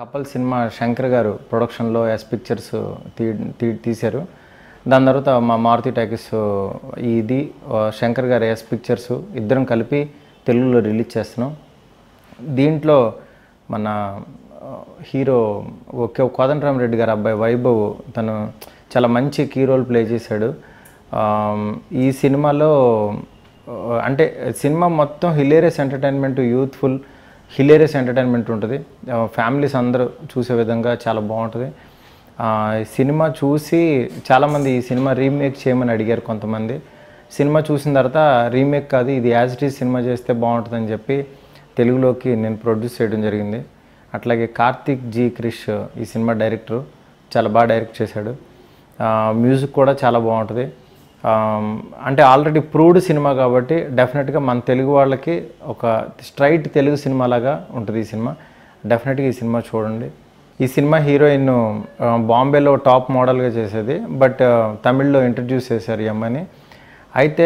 couple cinema Shankar గారు ప్రొడక్షన్లో yes pictures తీ తీ- తీశారు దాని తర్వాత మా మారుతి టాకీస్ ఇది ఆ, శంకర్ గారు ఎస్ పిక్చర్స్ ఇద్దరం కలిపి తెలుగులో రిలీజ్ చేస్తున్నాం దీంట్లో మన ఆ, హీరో ఓకే కోదండరామరెడ్డి గారు అబ్బాయి వైభవ్ తను చాలా మంచి కీ రోల్ ప్లే చేశాడు ఆ, ఈ సినిమాలో ఆ, అంటే సినిమా మొత్తం hilarious entertainment youthful hilarious entertainment ఉంటుంది ఫ్యామిలీస్ అందరూ చూసే విధంగా చాలా బాగుంటుంది ఆ, ఈ సినిమా చూసి చాలామంది ఈ సినిమా రీమేక్ చేయమని అడిగారు కొంతమంది సినిమా చూసిన తర్వాత రీమేక్ కాదు ఇది యాజ్ ఇట్ ఈజ్ సినిమా చేస్తే బాగుంటుందని చెప్పి తెలుగులోకి నేను ప్రొడ్యూస్ చేయడం జరిగింది అట్లాగే కార్తిక్ జీ క్రిష్ ఈ సినిమా డైరెక్టర్ చాలా బాగా డైరెక్ట్ చేశాడు ఆ, మ్యూజిక్ కూడా చాలా బాగుంటుంది ఆ, అంటే ఆల్రెడీ ప్రూవ్డ్ సినిమా కాబట్టి డెఫినెట్గా మన తెలుగు వాళ్ళకి ఒక స్ట్రైట్ తెలుగు సినిమా లాగా ఉంటుంది ఈ సినిమా డెఫినెట్గా ఈ సినిమా చూడండి ఈ సినిమా హీరోయిన్ ఆ, బాంబేలో టాప్ మోడల్గా చేసేది బట్ ఆ, తమిళ్లో ఇంట్రడ్యూస్ చేశారు ఈ అమ్మాయిని అయితే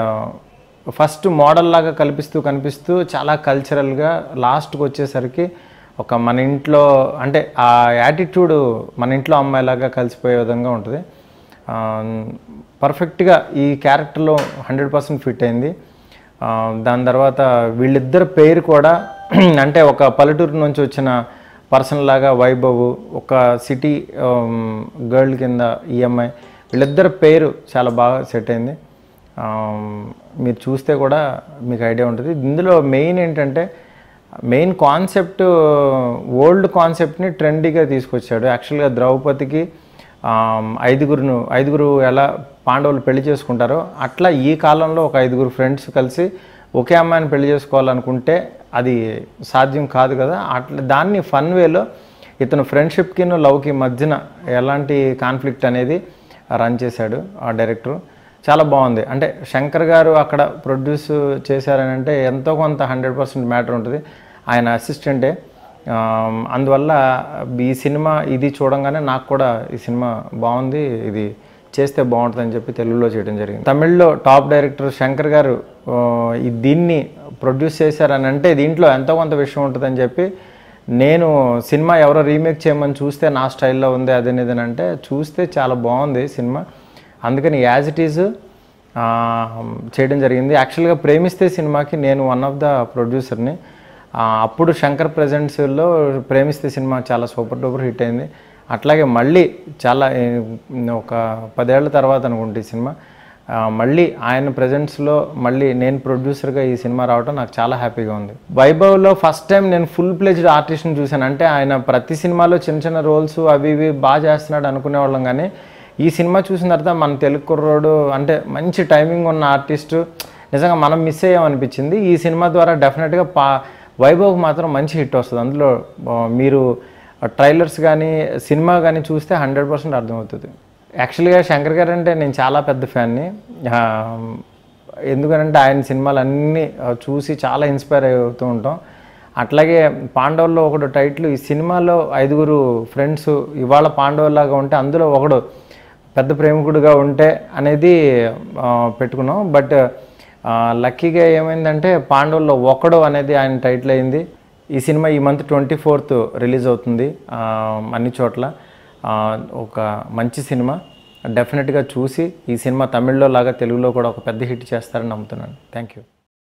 ఫస్ట్ మోడల్ లాగా కల్పిస్తూ కనిపిస్తూ చాలా కల్చరల్గా లాస్ట్కి వచ్చేసరికి ఒక మన ఇంట్లో అంటే ఆ యాటిట్యూడ్ మన ఇంట్లో అమ్మాయిలాగా కలిసిపోయే విధంగా ఉంటుంది ఆ, పర్ఫెక్ట్గా ఈ క్యారెక్టర్లో హండ్రెడ్ పర్సెంట్ ఫిట్ అయింది ఆ, దాని తర్వాత వీళ్ళిద్దరు పేరు కూడా అంటే ఒక పల్లెటూరు నుంచి వచ్చిన పర్సన్ లాగా వైభవ్ ఒక సిటీ గర్ల్ కింద ఈఎంఐ వీళ్ళిద్దరి పేరు చాలా బాగా సెట్ అయింది ఆ, మీరు చూస్తే కూడా మీకు ఐడియా ఉంటుంది ఇందులో మెయిన్ ఏంటంటే మెయిన్ కాన్సెప్ట్ ఓల్డ్ కాన్సెప్ట్ని ట్రెండీగా తీసుకొచ్చాడు యాక్చువల్గా ద్రౌపదికి ఆమ్, ఐదుగురును ఐదుగురు ఎలా పాండవులు పెళ్లి చేసుకుంటారో అట్లా ఈ కాలంలో ఒక ఐదుగురు ఫ్రెండ్స్ కలిసి ఒకే అమ్మాయిని పెళ్లి చేసుకోవాలనుకుంటే అది సాధ్యం కాదు కదా అట్లా దాన్ని ఫన్ వేలో ఇతను ఫ్రెండ్షిప్కి లవ్కి మధ్యన ఎలాంటి కాన్ఫ్లిక్ట్ అనేది రన్ చేశాడు ఆ డైరెక్టర్ చాలా బాగుంది అంటే శంకర్ గారు అక్కడ ప్రొడ్యూస్ చేశారని అంటే ఎంతో కొంత హండ్రెడ్ పర్సెంట్ మ్యాటర్ ఉంటుంది ఆయన అసిస్టెంటే ఆమ్, అందువల్ల ఈ సినిమా ఇది చూడంగానే నాకు కూడా ఈ సినిమా బాగుంది ఇది చేస్తే బాగుంటుందని చెప్పి తెలుగులో చేయడం జరిగింది తమిళ్లో టాప్ డైరెక్టర్ శంకర్ గారు ఆ, ఈ దీన్ని ప్రొడ్యూస్ చేశారని అంటే దీంట్లో ఎంతో కొంత విషయం ఉంటుందని చెప్పి నేను సినిమా ఎవరో రీమేక్ చేయమని చూస్తే నా స్టైల్లో ఉంది అదే ఇదని అంటే చూస్తే చాలా బాగుంది సినిమా అందుకని యాజ్ ఇట్ ఈజ్ చేయడం జరిగింది యాక్చువల్గా ప్రేమిస్తే సినిమాకి నేను వన్ ఆఫ్ ద ప్రొడ్యూసర్ని ఆ, అప్పుడు శంకర్ ప్రజెంట్స్లో ప్రేమిస్తే సినిమా చాలా సూపర్ డూపర్ హిట్ అయింది అట్లాగే మళ్ళీ చాలా ఏ, ఒక పదేళ్ల తర్వాత అనుకుంటే ఈ సినిమా ఆ, మళ్ళీ ఆయన ప్రజెంట్స్లో మళ్ళీ నేను ప్రొడ్యూసర్గా ఈ సినిమా రావడం నాకు చాలా హ్యాపీగా ఉంది వైభవ్లో ఫస్ట్ టైం నేను ఫుల్ ప్లేజ్డ్ ఆర్టిస్ట్ని చూశాను అంటే ఆయన ప్రతి సినిమాలో చిన్న చిన్న రోల్స్ అవి ఇవి బాగా చేస్తున్నాడు అనుకునేవాళ్ళం కానీ ఈ సినిమా చూసిన తర్వాత మన తెలుగు కుర్రోడు అంటే మంచి టైమింగ్ ఉన్న ఆర్టిస్టు నిజంగా మనం మిస్ అయ్యామనిపించింది ఈ సినిమా ద్వారా డెఫినెట్గా పా వైభవ్కి మాత్రం మంచి హిట్ వస్తుంది అందులో ఆ, మీరు ట్రైలర్స్ కానీ సినిమా కానీ చూస్తే హండ్రెడ్ పర్సెంట్ అర్థమవుతుంది యాక్చువల్గా శంకర్ గారు అంటే నేను చాలా పెద్ద ఫ్యాన్ని ఆ, ఎందుకనంటే ఆయన సినిమాలు అన్నీ ఆ, చూసి చాలా ఇన్స్పైర్ అవుతూ ఉంటాం అట్లాగే పాండవుల్లో ఒకడు టైటిల్ ఈ సినిమాలో ఐదుగురు ఫ్రెండ్స్ ఇవాళ పాండవులాగా ఉంటే అందులో ఒకడు పెద్ద ప్రేమికుడుగా ఉంటే అనేది ఆ, పెట్టుకున్నాం బట్ లక్కీగా ఏమైందంటే పాండవుల్లో ఒకడు అనేది ఆయన టైటిల్ అయింది ఈ సినిమా ఈ మంత్ ట్వంటీ ఫోర్త్ రిలీజ్ అవుతుంది ఆ, అన్ని చోట్ల ఆ, ఒక మంచి సినిమా డెఫినెట్గా చూసి ఈ సినిమా తమిళ్లో లాగా తెలుగులో కూడా ఒక పెద్ద హిట్ చేస్తారని నమ్ముతున్నాను థ్యాంక్ యూ